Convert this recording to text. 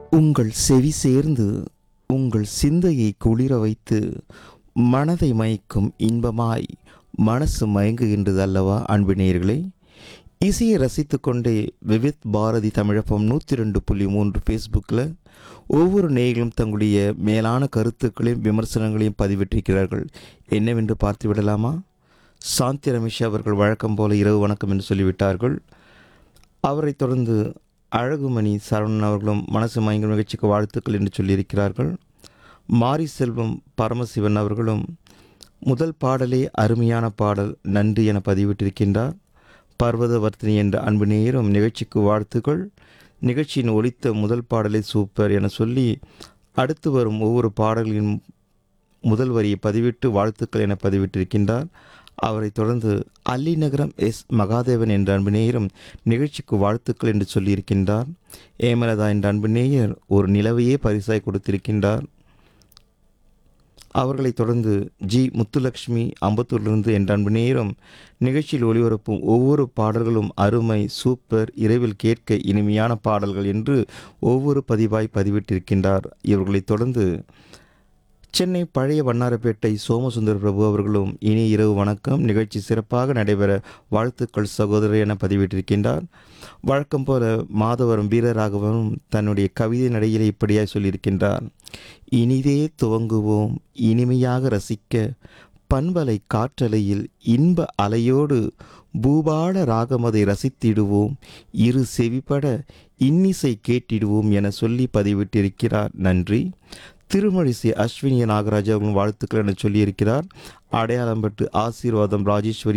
உங்கள் செவி சேர்ந்து உங்கள் சிந்தையை குளிர வைத்து மனதை மயக்கும் இன்பமாய் மனசு மயங்குகின்றது அல்லவா அன்பினேயர்களே இசையை ரசித்துக்கொண்டே விவித் பாரதி தமிழப்பம் நூற்றி ரெண்டு புள்ளி மூன்று ஃபேஸ்புக்கில் ஒவ்வொரு நேயர்களும் தங்களுடைய மேலான கருத்துக்களையும் விமர்சனங்களையும் பதிவிட்டிருக்கிறார்கள் என்னவென்று பார்த்து விடலாமா சாந்தி ரமேஷ் அவர்கள் வழக்கம் போல இரவு வணக்கம் என்று சொல்லிவிட்டார்கள் அவரைத் தொடர்ந்து அழகுமணி சரவணன் அவர்களும் மனசு மயங்கும் நிகழ்ச்சிக்கு வாழ்த்துக்கள் என்று சொல்லியிருக்கிறார்கள் மாரி செல்வம் பரமசிவன் அவர்களும் முதல் பாடலே அருமையான பாடல் நன்றி என பதிவிட்டிருக்கின்றார் பர்வதவர்த்தினி என்ற அன்பு நேயரும் நிகழ்ச்சிக்கு வாழ்த்துக்கள் நிகழ்ச்சியின் ஒலித்த முதல் பாடலே சூப்பர் என சொல்லி அடுத்து வரும் ஒவ்வொரு பாடல்களின் முதல் வரியை பதிவிட்டு வாழ்த்துக்கள் என பதிவிட்டிருக்கின்றார் அவரைத் தொடர்ந்து அல்லி நகரம் எஸ் மகாதேவன் என்ற அன்பு நேயரும் நிகழ்ச்சிக்கு வாழ்த்துக்கள் என்று சொல்லியிருக்கின்றார் ஏமலதா என்ற அன்பு நேயர் ஒரு நிலவையே பரிசாய் கொடுத்திருக்கின்றார் அவர்களைத் தொடர்ந்து ஜி முத்துலக்ஷ்மி அம்பத்தூரிலிருந்து என்ற அன்பு நேரம் நிகழ்ச்சியில் ஒளிபரப்பும் ஒவ்வொரு பாடல்களும் அருமை சூப்பர் இரவில் கேட்க இனிமையான பாடல்கள் என்று ஒவ்வொரு பதிவாய் பதிவிட்டிருக்கின்றார் இவர்களைத் தொடர்ந்து சென்னை பழைய வண்ணாரப்பேட்டை சோமசுந்தர பிரபு அவர்களும் இனி இரவு வணக்கம் நிகழ்ச்சி சிறப்பாக நடைபெற வாழ்த்துக்கள் சகோதரர் என பதிவிட்டிருக்கின்றார் வழக்கம் போல மாதவரம் வீரராகவனும் தன்னுடைய கவிதை நடையிலே இப்படியாய் சொல்லியிருக்கின்றார் இனிதே துவங்குவோம் இனிமையாக ரசிக்க பண்பலை காற்றலையில் இன்ப அலையோடு பூபால ராகமதை ரசித்திடுவோம் இரு செவிப்பட இன்னிசை கேட்டிடுவோம் என சொல்லி பதிவிட்டிருக்கிறார் நன்றி திருமழிசை அஸ்வினிய நாகராஜ் அவர்களும் வாழ்த்துக்கள் என சொல்லியிருக்கிறார் அடையாளம் பட்டு ஆசீர்வாதம் ராஜேஸ்வரி